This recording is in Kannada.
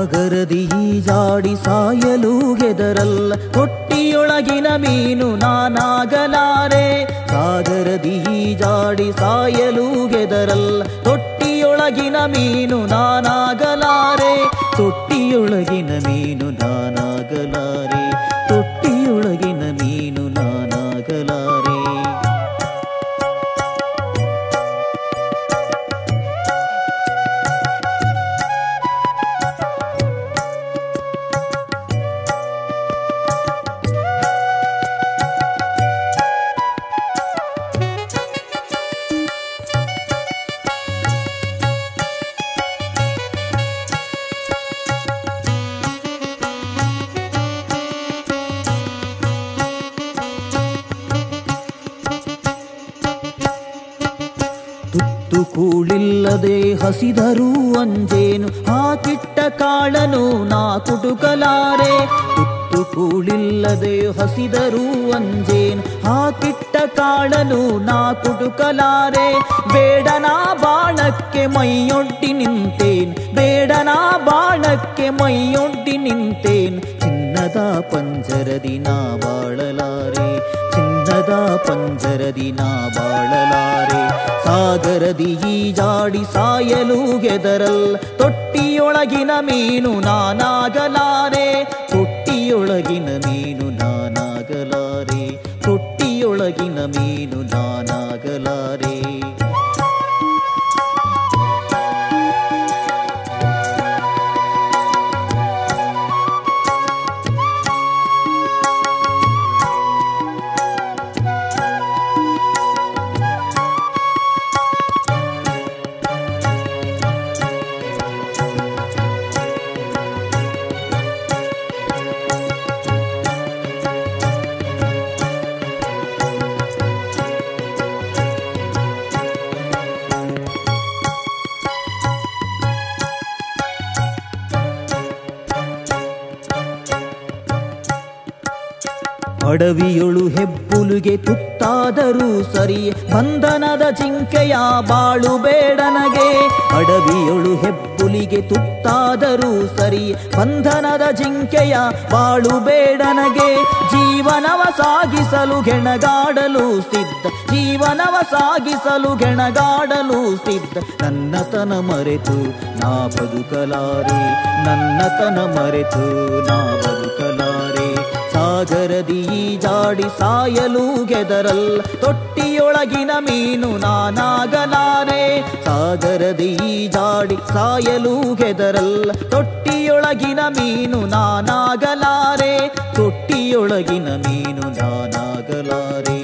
ಸಾಗರದಿ ಈಜಾಡಿ ಸಾಯಲು ಗೆದರಲ್ಲ ತೊಟ್ಟಿಯೊಳಗಿನ ಮೀನು ನಾನಾಗಲಾರೆ ಸಾಗರದಿ ಈಜಾಡಿ ಸಾಯಲು ಗೆದರಲ್ಲ ತೊಟ್ಟಿಯೊಳಗಿನ ಮೀನು ನಾನಾಗಲಾರೆ ತೊಟ್ಟಿಯೊಳಗಿನ ಮೀನು ನಾನಾಗಲಾರೆ ತೊಟ್ಟಿಯೊಳಗಿನ ಮೀನು ನಾನಾಗಲಾರೆ ತುತ್ತು ಕೂಳಿಲ್ಲದೆ ಹಸಿದರೂ ಅಂಜೇನು ಹಾಕಿಟ್ಟ ಕಾಳನು ನಾ ಕುಟುಕಲಾರೆ ತುತ್ತು ಕೂಳಿಲ್ಲದೆ ಹಸಿದರೂ ಅಂಜೇನು ಹಾಕಿಟ್ಟ ಕಾಳನು ನಾ ಕುಟುಕಲಾರೆ ಬೇಡನಾ ಬಾಣಕ್ಕೆ ಮೈಯೊಡ್ಡಿ ನಿಂತೇನ್ ಬೇಡನಾ ಬಾಣಕ್ಕೆ ಮೈಯೊಡ್ಡಿ ನಿಂತೇನ್ ಚಿನ್ನದ ಪಂಜರದಿ ನಾ ಬಾಳಲಾರೆ ಚಿನ್ನದ ಪಂಜರದಿ ನಾ ಬಾಳಲಾರೆ ಸಾಗರದಿ ಈಜಾಡಿ ಸಾಯಲು ಗೆದರಲ್ ತೊಟ್ಟಿಯೊಳಗಿನ ಮೀನು ನಾನಾಗಲಾರೆ ತೊಟ್ಟಿಯೊಳಗಿನ ಮೀನು ನಾನಾಗಲಾರೆ ತೊಟ್ಟಿಯೊಳಗಿನ ಮೀನು ನಾನಾಗಲಾರೆ ಅಡವಿಯೊಳು ಹೆಬ್ಬುಲುಗೆ ತುತ್ತಾದರೂ ಸರಿ ಬಂಧನದ ಜಿಂಕೆಯ ಬಾಳು ಬೇಡನಗೆ ಅಡವಿಯೊಳು ಹೆಬ್ಬುಲಿಗೆ ತುತ್ತಾದರೂ ಸರಿ ಬಂಧನದ ಜಿಂಕೆಯ ಬಾಳು ಬೇಡನಗೆ ಜೀವನವ ಸಾಗಿಸಲು ಗೆಣಗಾಡಲು ಸಿದ್ಧ ಜೀವನವ ಸಾಗಿಸಲು ಗೆಣಗಾಡಲು ಸಿದ್ಧ ನನ್ನತನ ಮರೆತು ನಾ ಬದುಕಲಾರೆ ನನ್ನತನ ಮರೆತು ನಾ ಬದುಕಲಾರೆ ಸಾಗರದಿ ಈಜಾಡಿ ಸಾಯಲು ಗೆದರಲ್ ತೊಟ್ಟಿಯೊಳಗಿನ ಮೀನು ನಾನಾಗಲಾರೆ ಸಾಗರದಿ ಈಜಾಡಿ ಸಾಯಲು ಗೆದರಲ್ ತೊಟ್ಟಿಯೊಳಗಿನ ಮೀನು ನಾನಾಗಲಾರೆ ತೊಟ್ಟಿಯೊಳಗಿನ ಮೀನು ನಾನಾಗಲಾರೆ